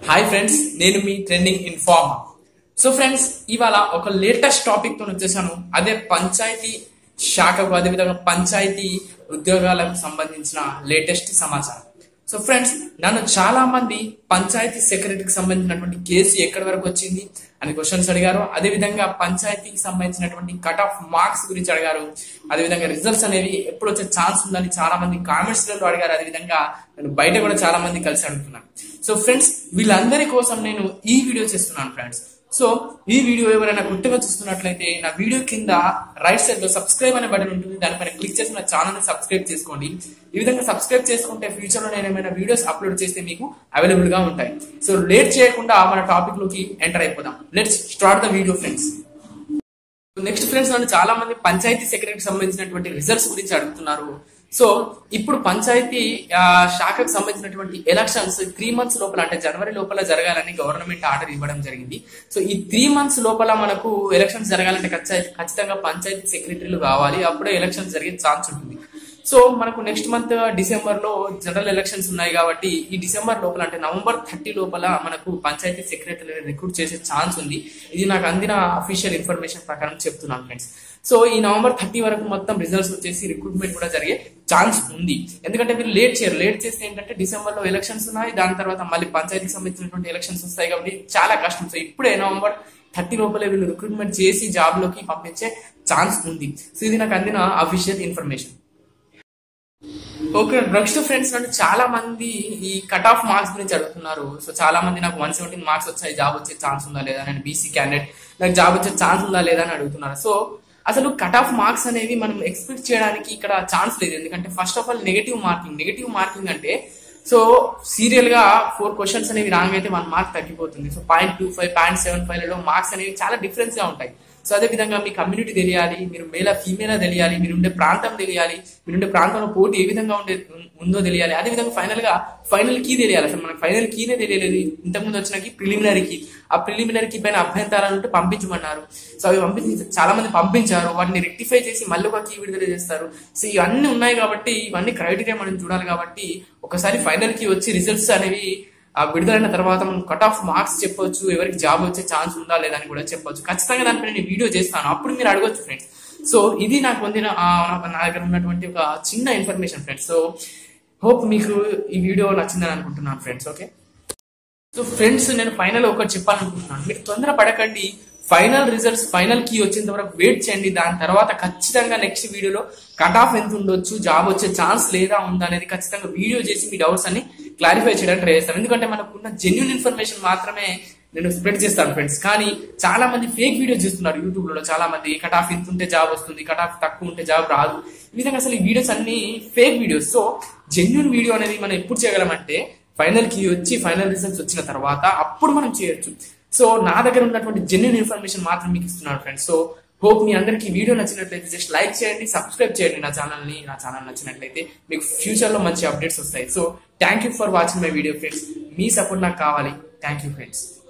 hi friends నేను మీ trending informer so friends ఇవాళ ఒక లేటెస్ట్ టాపిక్ తో వచ్చేసాను అదే పంచాయతీ శాఖకు అదేవిధంగా పంచాయతీ ఉద్యోగాలకు సంబంధించిన లేటెస్ట్ సమాచారం సో ఫ్రెండ్స్ నన్ను చాలా మంది పంచాయతీ సెక్రటరీకి సంబంధించినటువంటి కేసు ఎక్కడి వరకు వచ్చింది అని క్వశ్చన్స్ అడిగారు అదేవిధంగా పంచాయతీకి సంబంధించినటువంటి కట్ ఆఫ్ మార్క్స్ గురించి అడిగారు అదేవిధంగా రిజల్ట్స్ అనేవి ఎప్పుడు వచ్చే ఛాన్స్ ఉందని చాలా మంది కామెంట్స్ లలో అడిగారు అదేవిధంగా నేను బయట కూడా చాలా మంది కలిసి అడుగుతున్నాను సో ఫ్రెండ్స్ వీళ్ళందరి కోసం నేను ఈ వీడియో చేస్తున్నాను ఫ్రెండ్స్ సో ఈ వీడియో ఎవరైనా కొత్తగా చూస్తున్నట్లయితే నా వీడియో కింద రైట్ సైడ్ లో సబ్స్క్రైబ్ అనే బటన్ ఉంటుంది దానిపైన క్లిక్ చేసి నా ఛానల్ ని సబ్స్క్రైబ్ చేసుకోండి ఈ విధంగా సబ్స్క్రైబ్ చేసుకుంటే ఫ్యూచర్ లో నేను ఏమైనా వీడియోస్ అప్లోడ్ చేస్తే మీకు అవైలబుల్ గా ఉంటాయి సో లేట్ చేయకుండా మన టాపిక్ లోకి ఎంటర్ అయిపోదాం let's start the video friends next friends నన్ను చాలా మంది పంచాయతీ సెక్రటరీకి సంబంధించినటువంటి రిజల్ట్స్ గురించి అడుగుతున్నారు సో ఇప్పుడు పంచాయతీ ఆ, శాఖకు సంబంధించినటువంటి ఎలక్షన్స్ త్రీ మంత్స్ లోపల అంటే జనవరి లోపల జరగాలని గవర్నమెంట్ ఆర్డర్ ఇవ్వడం జరిగింది సో ఈ త్రీ మంత్స్ లోపల మనకు ఎలక్షన్స్ జరగాలంటే ఖచ్చ- ఖచ్చితంగా పంచాయతీ సెక్రటరీలు కావాలి అప్పుడే ఎలక్షన్స్ జరిగే ఛాన్స్ ఉంటుంది సో మనకు నెక్స్ట్ మంత్ డిసెంబర్ లో జనరల్ ఎలక్షన్స్ ఉన్నాయి కాబట్టి ఈ డిసెంబర్ లోపల అంటే నవంబర్ థర్టీ లోపల మనకు పంచాయతీ సెక్రటరీ రిక్రూట్ చేసే ఛాన్స్ ఉంది ఇది నాకు అందిన అఫీషియల్ ఇన్ఫర్మేషన్ ప్రకారం చెప్తున్నాను ఫ్రెండ్స్ సో ఈ నవంబర్ థర్టీ వరకు మొత్తం రిజల్ట్స్ వచ్చేసి రిక్రూట్మెంట్ కూడా జరిగే ఛాన్స్ ఉంది ఎందుకంటే మీరు లేట్ చేయరు లేట్ చేస్తే ఏంటంటే డిసెంబర్ లో ఎలక్షన్స్ ఉన్నాయి దాని తర్వాత మళ్ళీ పంచాయతీకి సంబంధించినటువంటి ఎలక్షన్స్ వస్తాయి కాబట్టి చాలా కష్టం సో ఇప్పుడే నవంబర్ థర్టీ లోపలే వీళ్ళు రిక్రూట్మెంట్ చేసి జాబ్ లోకి పంపించే ఛాన్స్ ఉంది సో ఇది నాకు అందిన official information okay next friends నన్ను చాలా మంది ఈ కట్ ఆఫ్ మార్క్స్ గురించి అడుగుతున్నారు సో చాలా మంది నాకు వన్ సెవెంటీన్ మార్క్స్ వచ్చాయి జాబ్ వచ్చే ఛాన్స్ ఉందా లేదా నేను బీసీ క్యాండిడేట్ నాకు జాబ్ వచ్చే ఛాన్స్ ఉందా లేదా అని అడుగుతున్నారు సో అసలు కట్ ఆఫ్ మార్క్స్ అనేవి మనం ఎక్స్పెక్ట్ చేయడానికి ఇక్కడ ఛాన్స్ లేదు ఎందుకంటే first of all negative marking negative marking అంటే సో సీరియల్ గా ఫోర్ క్వశ్చన్స్ అనేవి రాంగ్ అయితే వన్ మార్క్ తగ్గిపోతుంది so point two five point seven five లలో మార్క్స్ అనేవి చాలా డిఫరెన్స్ గా ఉంటాయి సో అదే విధంగా మీ కమ్యూనిటీ తెలియాలి మీరు మేల ఫీమేలా తెలియాలి మీరు ఉండే ప్రాంతం తెలియాలి మీరు ఉండే ప్రాంతంలో పోటీ ఏ విధంగా ఉండే ఉందో తెలియాలి అదే విధంగా ఫైనల్ గా ఫైనల్ కీ తెలియాలి అసలు మనకు ఫైనల్ కీనే తెలియలేదు ఇంతకుముందు వచ్చిన కీ ప్రిలిమినరీ కీ ఆ ప్రిలిమినరీ కీ పైన అభ్యంతరాలు ఉంటే పంపించమన్నారు సో అవి పంపించి చాలా మంది పంపించారు వాటిని రెక్టిఫై చేసి మళ్ళీ ఒక కీ విడుదల చేస్తారు సో ఇవన్నీ ఉన్నాయి కాబట్టి ఇవన్నీ క్రైటీరియా మనం చూడాలి కాబట్టి ఒకసారి ఫైనల్ కి వచ్చి రిజల్ట్స్ అనేవి ఆ విడుదలైన తర్వాత మనం కట్ ఆఫ్ మార్క్స్ చెప్పొచ్చు ఎవరికి జాబ్ వచ్చే ఛాన్స్ ఉందా లేదా అని కూడా చెప్పొచ్చు ఖచ్చితంగా దానిపైన నేను వీడియో చేస్తాను అప్పుడు మీరు అడగొచ్చు ఫ్రెండ్స్ సో ఇది నాకు పొందిన ఆ, నా దగ్గర ఉన్నటువంటి ఒక చిన్న ఇన్ఫర్మేషన్ ఫ్రెండ్స్ సో హోప్ మీకు ఈ వీడియో నచ్చిందని అనుకుంటున్నాను ఫ్రెండ్స్ ఓకే సో ఫ్రెండ్స్ నేను ఫైనల్ ఒకటి చెప్పాలనుకుంటున్నాను మీరు తొందర పడకండి ఫైనల్ రిజల్ట్స్ ఫైనల్ కీ వచ్చేంత వరకు వెయిట్ చేయండి దాని తర్వాత ఖచ్చితంగా నెక్స్ట్ వీడియోలో కట్ ఆఫ్ ఎంత ఉండొచ్చు జాబ్ వచ్చే ఛాన్స్ లేదా ఉందా అనేది ఖచ్చితంగా వీడియో చేసి మీ డౌట్స్ అన్ని క్లారిఫై చేయడానికి ట్రై చేస్తాను ఎందుకంటే మనకున్న జెన్యున్ ఇన్ఫర్మేషన్ మాత్రమే నేను స్ప్రెడ్ చేస్తాను ఫ్రెండ్స్ కానీ చాలా మంది ఫేక్ వీడియోస్ చూస్తున్నారు యూట్యూబ్ లో చాలా మంది కట్ ఆఫ్ ఇంత ఉంటే జాబ్ వస్తుంది కట్ ఆఫ్ తక్కువ ఉంటే జాబ్ రాదు ఈ విధంగా అసలు ఈ వీడియోస్ అన్ని fake videos so genuine video అనేది మనం ఎప్పుడు చేయగలమంటే ఫైనల్ కి వచ్చి ఫైనల్ రిజల్ట్స్ వచ్చిన తర్వాత అప్పుడు మనం చేయొచ్చు సో నా దగ్గర ఉన్నటువంటి జెన్యున్ ఇన్ఫర్మేషన్ మాత్రం మీకు ఇస్తున్నాను ఫ్రెండ్స్ సో హోప్ మీ అందరికి వీడియో నచ్చినట్లయితే జస్ట్ లైక్ చేయండి సబ్స్క్రైబ్ చేయండి నా ఛానల్ ని నా ఛానల్ నచ్చినట్లయితే మీకు ఫ్యూచర్ లో మంచి అప్డేట్స్ వస్తాయి so thank you for watching my video friends మీ సపోర్ట్ నాకు కావాలి థ్యాంక్ యూ ఫ్రెండ్స్